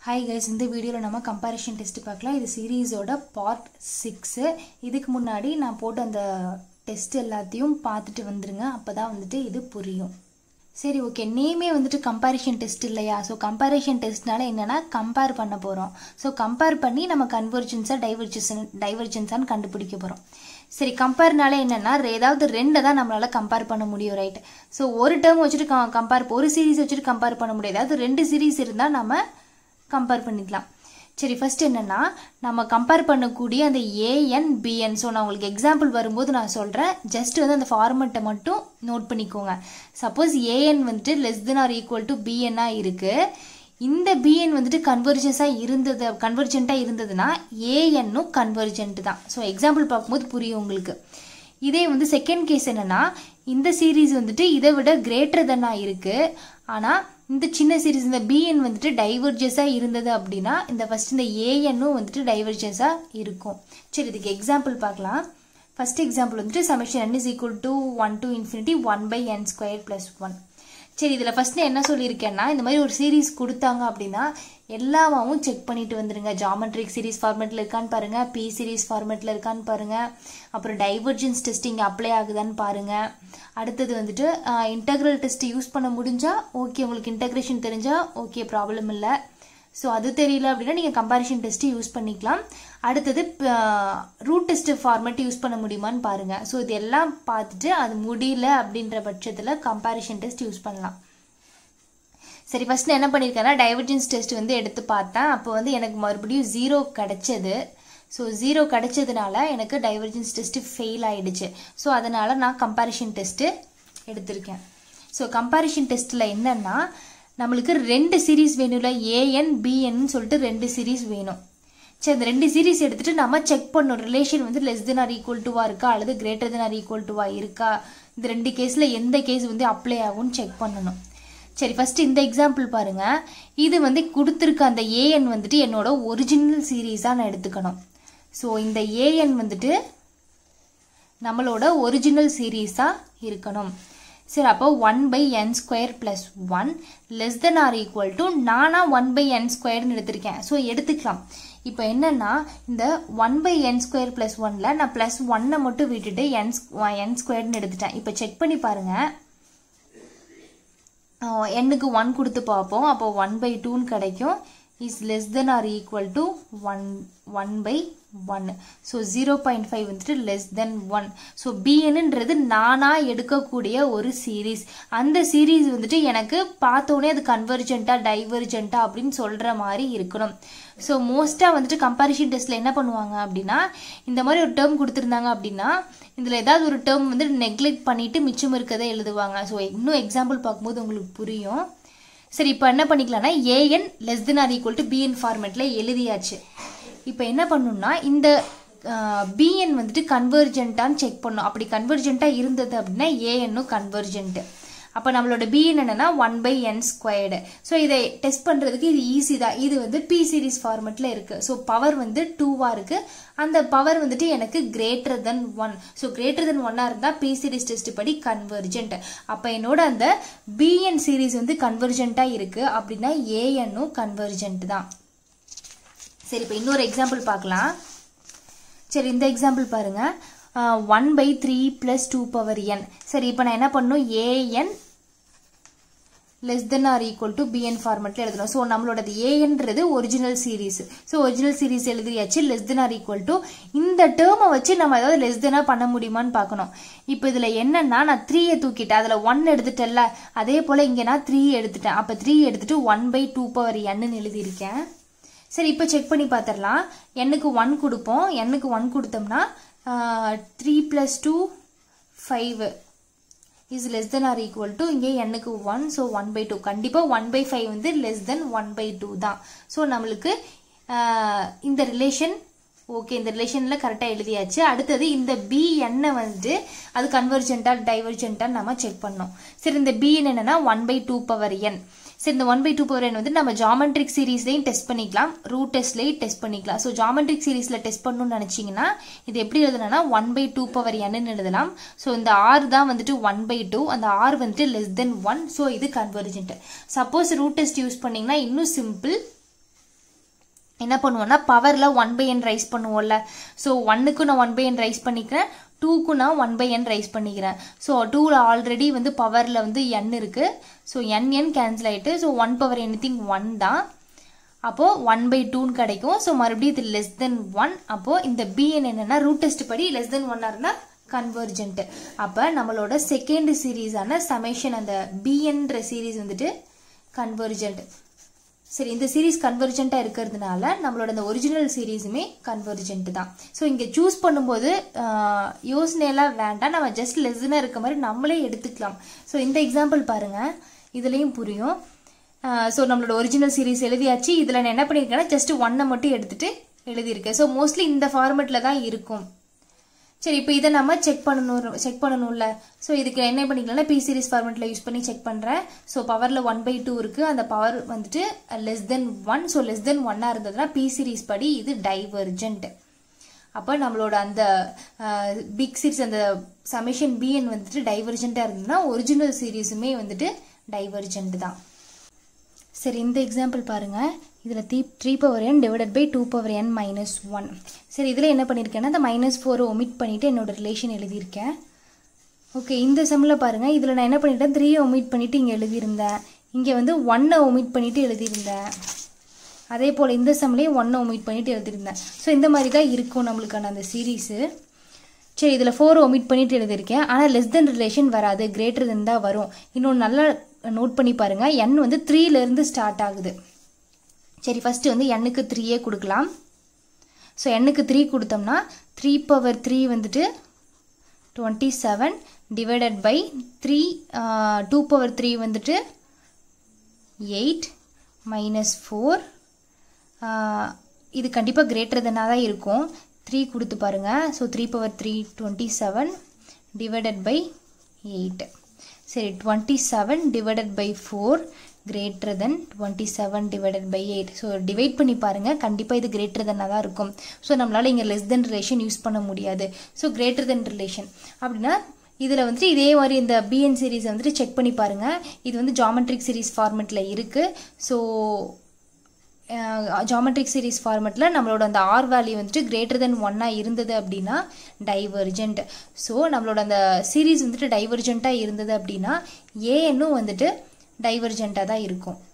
hi guys இந்த வீடியோவில் நம்ம கம்பேரிஷன் டெஸ்ட் பார்க்கலாம் இது சீரீஸோட பார்ட் சிக்ஸு இதுக்கு முன்னாடி நான் போட்ட அந்த டெஸ்ட் எல்லாத்தையும் பார்த்துட்டு வந்துருங்க அப்போ தான் வந்துட்டு இது புரியும் சரி ஓகே நேமே வந்துட்டு கம்பேரிஷன் டெஸ்ட் இல்லையா ஸோ கம்பேரிஷன் டெஸ்ட்னால என்னென்னா கம்பேர் பண்ண போகிறோம் ஸோ கம்பேர் பண்ணி நம்ம கன்வர்ஜென்ஸாக டைவர்ஜென்ஸ் டைவர்ஜென்ஸான்னு கண்டுபிடிக்க போகிறோம் சரி கம்பேர்னால என்னென்னா ஏதாவது ரெண்டை தான் நம்மளால் கம்பேர் பண்ண முடியும் ரைட் ஸோ ஒரு டேர்ம் வச்சுட்டு கம்பேர் ஒரு சீரீஸ் வச்சுட்டு கம்பேர் பண்ண முடியாது அதாவது ரெண்டு சீரீஸ் இருந்தால் நம்ம கம்பேர் பண்ணிக்கலாம் சரி ஃபர்ஸ்ட் என்னன்னா நம்ம கம்பேர் பண்ணக்கூடிய அந்த ஏஎன் பிஎன் ஸோ நான் உங்களுக்கு எக்ஸாம்பிள் வரும்போது நான் சொல்கிறேன் ஜஸ்ட் வந்து அந்த ஃபார்மெட்டை மட்டும் நோட் பண்ணிக்கோங்க சப்போஸ் ஏஎன் வந்துட்டு less than or equal to பிஎன்னாக இருக்குது இந்த பிஎன் வந்துட்டு கன்வர்ஜன்ஸாக இருந்தது கன்வர்ஜென்ட்டாக இருந்ததுன்னா ஏஎன்னும் கன்வர்ஜென்ட் தான் ஸோ எக்ஸாம்பிள் பார்க்கும்போது புரியும் உங்களுக்கு இதே வந்து செகண்ட் கேஸ் என்னன்னா இந்த சீரீஸ் வந்துட்டு இதை விட கிரேட்டர் தென்னாக இருக்குது ஆனால் இந்த சின்ன சீரீஸ் இந்த பிஎன் வந்துட்டு டைவர்ஜஸாக இருந்தது அப்படின்னா இந்த ஃபர்ஸ்ட் இந்த ஏஎன்னும் வந்துட்டு டைவர்ஜஸாக இருக்கும் சரி இதுக்கு எக்ஸாம்பிள் பார்க்கலாம் ஃபர்ஸ்ட் எக்ஸாம்பிள் வந்துட்டு summation n is equal to one to infinity one by N square plus one சரி இதில் ஃபர்ஸ்ட் நான் என்ன சொல்லியிருக்கேன்னா இந்த மாதிரி ஒரு சீரீஸ் கொடுத்தாங்க அப்படின்னா எல்லாமாவும் செக் பண்ணிட்டு வந்துருங்க ஜாமெட்ரிக் சீரீஸ் ஃபார்மேட்டில் இருக்கான்னு பாருங்க பி சீரீஸ் ஃபார்மேட்டில் இருக்கான்னு பாருங்க அப்புறம் டைவர்ஜென்ஸ் டெஸ்டிங் அப்ளை ஆகுதான்னு பாருங்க அடுத்தது வந்துட்டு இன்டகிரல் டெஸ்ட் யூஸ் பண்ண முடிஞ்சா ஓகே உங்களுக்கு இன்டகிரேஷன் தெரிஞ்சா ஓகே ப்ராப்ளம் இல்லை ஸோ அது தெரியல அப்படின்னா நீங்கள் கம்பேரிஷன் டெஸ்ட்டு யூஸ் பண்ணிக்கலாம் அடுத்தது ரூட் டெஸ்ட் ஃபார்மேட் யூஸ் பண்ண முடியுமான்னு பாருங்கள் ஸோ இது எல்லாம் பார்த்துட்டு அது முடியல அப்படின்ற பட்சத்தில் கம்பேரிஷன் டெஸ்ட் யூஸ் பண்ணலாம் சரி ஃபர்ஸ்ட் நான் என்ன பண்ணியிருக்கேன்னா டைவர்ஜென்ஸ் டெஸ்ட் வந்து எடுத்து பார்த்தேன் அப்போ வந்து எனக்கு மறுபடியும் ஜீரோ கிடைச்சது ஸோ ஜீரோ கிடைச்சதுனால எனக்கு டைவர்ஜென்ஸ் டெஸ்ட்டு ஃபெயில் ஆயிடுச்சு ஸோ அதனால் நான் கம்பேரிஷன் டெஸ்ட்டு எடுத்திருக்கேன் ஸோ கம்பேரிஷன் டெஸ்ட்டில் என்னென்னா நம்மளுக்கு ரெண்டு சீரீஸ் வேணும்ல ஏஎன் பிஎன்னு சொல்லிட்டு ரெண்டு சீரீஸ் வேணும் சரி அந்த ரெண்டு சீரீஸ் எடுத்துட்டு நம்ம செக் பண்ணணும் ரிலேஷன் வந்து லெஸ் தென் ஆர் ஈக்குவல் டுவா இருக்கா அல்லது கிரேட்டர் தென் ஆர் ஈக்குவல் டுவா இருக்கா இந்த ரெண்டு கேஸில் எந்த கேஸ் வந்து அப்ளை ஆகும்னு செக் பண்ணணும் சரி ஃபர்ஸ்ட் இந்த எக்ஸாம்பிள் பாருங்க இது வந்து கொடுத்துருக்க அந்த ஏஎன் வந்துட்டு என்னோட ஒரிஜினல் சீரீஸாக நான் எடுத்துக்கணும் ஸோ இந்த ஏஎன் வந்துட்டு நம்மளோட ஒரிஜினல் சீரீஸாக இருக்கணும் சரி அப்போ one by N square plus one less than or equal to நானாக ஒன் பை என் ஸ்கொயர்னு எடுத்திருக்கேன் ஸோ எடுத்துக்கலாம் இப்போ என்னன்னா இந்த one by N square plus ஒனில் நான் ப்ளஸ் ஒன்னை மட்டும் விட்டுட்டு என் என் ஸ்கொயர்னு எடுத்துட்டேன் இப்போ செக் பண்ணி பாருங்கள் எண்ணுக்கு ஒன் கொடுத்து பார்ப்போம் அப்போ ஒன் பை டூன்னு கிடைக்கும் is less than or equal to one one by one so zero point five வந்துட்டு லெஸ் தென் ஒன் ஸோ பிஎன்ன்றது நானாக எடுக்கக்கூடிய ஒரு சீரீஸ் அந்த சீரீஸ் வந்துட்டு எனக்கு பார்த்தோன்னே அது கன்வர்ஜென்ட்டா டைவர்ஜென்ட்டா அப்படின்னு சொல்கிற மாதிரி இருக்கணும் ஸோ மோஸ்ட்டாக வந்துட்டு கம்பேரிஷன் டெஸ்ட்டில் என்ன பண்ணுவாங்க அப்படின்னா இந்த மாதிரி ஒரு டேர்ம் கொடுத்துருந்தாங்க அப்படின்னா இதில் ஏதாவது ஒரு டேர்ம் வந்து நெக்லெக்ட் பண்ணிவிட்டு மிச்சம் இருக்கதை எழுதுவாங்க ஸோ இன்னும் எக்ஸாம்பிள் பார்க்கும்போது உங்களுக்கு புரியும் சரி இப்போ என்ன பண்ணிக்கலாம்னா A N less than or equal to B N ஃபார்மேட்டில் எழுதியாச்சு இப்போ என்ன பண்ணணும்னா இந்த பிஎன் வந்துட்டு கன்வர்ஜென்ட்டான்னு செக் பண்ணும் அப்படி கன்வர்ஜென்ட்டாக இருந்தது அப்படின்னா ஏஎன்னும் கன்வர்ஜென்ட்டு அப்போ நம்மளோட பிஎன் என்னன்னா one by N squared so இதை டெஸ்ட் பண்ணுறதுக்கு இது ஈஸி தான் இது வந்து பி சீரிஸ் ஃபார்மெட்டில் இருக்குது ஸோ பவர் வந்து டூவாக இருக்குது அந்த பவர் வந்துட்டு எனக்கு greater than one so greater than ஒன்னாக இருந்தால் பி சீரிஸ் டெஸ்ட் படி கன்வர்ஜென்ட் அப்போ என்னோட அந்த பிஎன் சீரிஸ் வந்து கன்வர்ஜென்ட்டாக இருக்குது அப்படின்னா ஏஎன்னும் கன்வர்ஜென்ட் தான் சரி இப்போ இன்னொரு எக்ஸாம்பிள் பார்க்கலாம் சரி இந்த எக்ஸாம்பிள் பாருங்க one by three plus two power N சரி இப்போ நான் என்ன பண்ணணும் A N less than or equal to B N ஃபார்மெட்டில் எழுதணும் ஸோ நம்மளோடது ஏஎன்றது original series so original series எழுதியாச்சு less than or equal to இந்த டேர்மை வச்சு நம்ம ஏதாவது லெஸ் தெனாக பண்ண முடியுமான்னு பார்க்கணும் இப்போ இதில் என்னன்னா நான் த்ரீயை தூக்கிட்டேன் அதில் ஒன் எடுத்துட்டேன்ல அதே போல் இங்கே நான் த்ரீ எடுத்துட்டேன் அப்போ த்ரீ எடுத்துட்டு ஒன் பை டூ பவர் என்னன்னு எழுதியிருக்கேன் சரி இப்போ செக் பண்ணி பார்த்துடலாம் எண்ணுக்கு ஒன் கொடுப்போம் எண்ணுக்கு ஒன் கொடுத்தோம்னா three plus two five is less than or equal to இங்கே எண்ணுக்கு one so one by two கண்டிப்பாக ஒன் பை ஃபைவ் வந்து less than one by two தான் ஸோ நம்மளுக்கு இந்த ரிலேஷன் ஓகே இந்த ரிலேஷனில் கரெக்டாக எழுதியாச்சு அடுத்தது இந்த பி எண்ணை வந்து அது கன்வர்ஜென்ட்டா டைவர்ஜென்ட்டான்னு நம்ம செக் பண்ணோம் சரி இந்த பி என்னன்னா one by two power N சரி இந்த one by two power N வந்து நம்ம ஜாமெட்ரிக் சீரீஸ்லையும் டெஸ்ட் பண்ணிக்கலாம் ரூட் டெஸ்ட்லையும் டெஸ்ட் பண்ணிக்கலாம் ஸோ ஜாமெட்ரிக் சீரீஸில் டெஸ்ட் பண்ணணும்னு நினச்சிங்கன்னா இது எப்படி எழுதணும்னா ஒன் பை டூ பவர் என்னன்னு எழுதலாம் ஸோ இந்த ஆர் தான் வந்துட்டு ஒன் பை டூ அந்த ஆர் வந்துட்டு லெஸ் தென் ஒன் ஸோ இது convergent suppose root test use பண்ணிங்கன்னா இன்னும் சிம்பிள் என்ன பண்ணுவோம்னா பவரில் ஒன் பை என் ரைஸ் பண்ணுவோம்ல ஸோ ஒன்னுக்கு நான் ஒன் பை என் ரைஸ் பண்ணிக்கிறேன் டூக்கு நான் ஒன் பை என் ரைஸ் பண்ணிக்கிறேன் ஸோ டூவில் ஆல்ரெடி வந்து பவரில் வந்து என் இருக்குது ஸோ என் என் கேன்சல் ஆகிட்டு so one power anything one தான் அப்போது ஒன் பை டூன்னு கிடைக்கும் ஸோ மறுபடியும் இது லெஸ் தென் ஒன் அப்போது இந்த பிஎன் என்னென்னா ரூட் டெஸ்ட் படி லெஸ் தென் ஒன்னாக இருந்தால் கன்வர்ஜென்ட் அப்போ நம்மளோட செகண்ட் சீரீஸான சமேஷன் அந்த பிஎன்ற சீரீஸ் வந்துட்டு கன்வர்ஜென்ட் சரி இந்த சீரீஸ் கன்வர்ஜென்ட்டாக இருக்கிறதுனால நம்மளோட இந்த ஒரிஜினல் சீரீஸுமே கன்வர்ஜென்ட் தான் ஸோ இங்கே சூஸ் பண்ணும்போது யோசனையெல்லாம் வேண்டாம் நம்ம ஜஸ்ட் லெஸ்னாக இருக்க மாதிரி நம்மளே எடுத்துக்கலாம் ஸோ இந்த எக்ஸாம்பிள் பாருங்கள் இதுலேயும் புரியும் ஸோ நம்மளோட ஒரிஜினல் சீரீஸ் எழுதியாச்சு இதில் நான் என்ன பண்ணியிருக்கேன்னா ஜஸ்ட் ஒன்னை மட்டும் எடுத்துகிட்டு எழுதியிருக்கேன் ஸோ மோஸ்ட்லி இந்த ஃபார்மெட்டில் தான் இருக்கும் சரி இப்போ இதை நம்ம செக் பண்ணணும் செக் பண்ணணும்ல ஸோ இதுக்கு என்ன பண்ணிக்கலாம்னா பி சீரிஸ் ஃபார்மெட்டில் யூஸ் பண்ணி செக் பண்ணுறேன் ஸோ பவரில் ஒன் பை டூ இருக்குது அந்த பவர் வந்துட்டு less than one so less than ஒன்னாக இருந்ததுன்னா பி சீரிஸ் படி இது டைவர்ஜென்ட் அப்போ நம்மளோட அந்த பிக் சீரிஸ் அந்த சமேஷன் பிஎன் வந்துட்டு டைவர்ஜென்ட்டாக இருந்ததுன்னா ஒரிஜினல் சீரீஸுமே வந்துட்டு டைவர்ஜென்ட் தான் சரி இந்த எக்ஸாம்பிள் பாருங்கள் இதில் three three power N divided by two power N minus one சரி இதில் என்ன பண்ணியிருக்கேன்னா அந்த மைனஸ் ஃபோரை ஒமிட் பண்ணிவிட்டு என்னோடய ரிலேஷன் எழுதியிருக்கேன் ஓகே இந்த செம்மில் பாருங்கள் இதில் நான் என்ன பண்ணிட்டேன் த்ரீயை ஒமிட் பண்ணிவிட்டு இங்கே எழுதியிருந்தேன் இங்கே வந்து ஒன்னை ஒமிட் பண்ணிவிட்டு எழுதியிருந்தேன் அதே போல் இந்த செம்லேயும் ஒன்னை ஒமிட் பண்ணிவிட்டு எழுதியிருந்தேன் ஸோ இந்த மாதிரி தான் இருக்கும் நம்மளுக்கான அந்த சீரீஸு சரி இதில் ஃபோர் ஒமிட் பண்ணிட்டு எழுதியிருக்கேன் ஆனால் லெஸ் தென் ரிலேஷன் வராது கிரேட்டர் தென் தான் வரும் இன்னொன்று நல்லா நோட் பண்ணி பாருங்கள் என் வந்து த்ரீலேருந்து ஸ்டார்ட் ஆகுது சரி ஃபஸ்ட்டு வந்து எண்ணுக்கு த்ரீயே கொடுக்கலாம் ஸோ எண்ணுக்கு த்ரீ கொடுத்தோம்னா த்ரீ பவர் த்ரீ வந்துட்டு twenty seven divided by three two power three வந்துட்டு எயிட் மைனஸ் ஃபோர் இது கண்டிப்பாக கிரேட்டர் தென்னாக தான் இருக்கும் த்ரீ கொடுத்து பாருங்கள் so three power three twenty seven divided by eight சரி twenty seven divided by four greater than twenty seven divided by eight so divide பண்ணி பாருங்கள் கண்டிப்பாக இது கிரேட்டர் தென்னாக தான் இருக்கும் ஸோ நம்மளால் இங்கே லெஸ் தென் ரிலேஷன் யூஸ் பண்ண முடியாது ஸோ கிரேட்டர் தென் ரிலேஷன் அப்படின்னா இதில் வந்துட்டு இதே மாதிரி இந்த பிஎன் சீரீஸை வந்துட்டு செக் பண்ணி பாருங்கள் இது வந்து ஜாமெட்ரிக் சீரீஸ் ஃபார்மெட்டில் இருக்குது ஸோ ஜாமெட்ரிக் சீரீஸ் ஃபார்மெட்டில் நம்மளோட அந்த ஆர் வேல்யூ வந்துட்டு கிரேட்டர் தென் ஒன்னாக இருந்தது அப்படின்னா டைவர்ஜென்ட் ஸோ நம்மளோட அந்த சீரீஸ் வந்துட்டு டைவர்ஜென்ட்டாக இருந்தது அப்படின்னா ஏஎன்னும் வந்துட்டு டைவர்ஜென்ட்டாக தான் இருக்கும்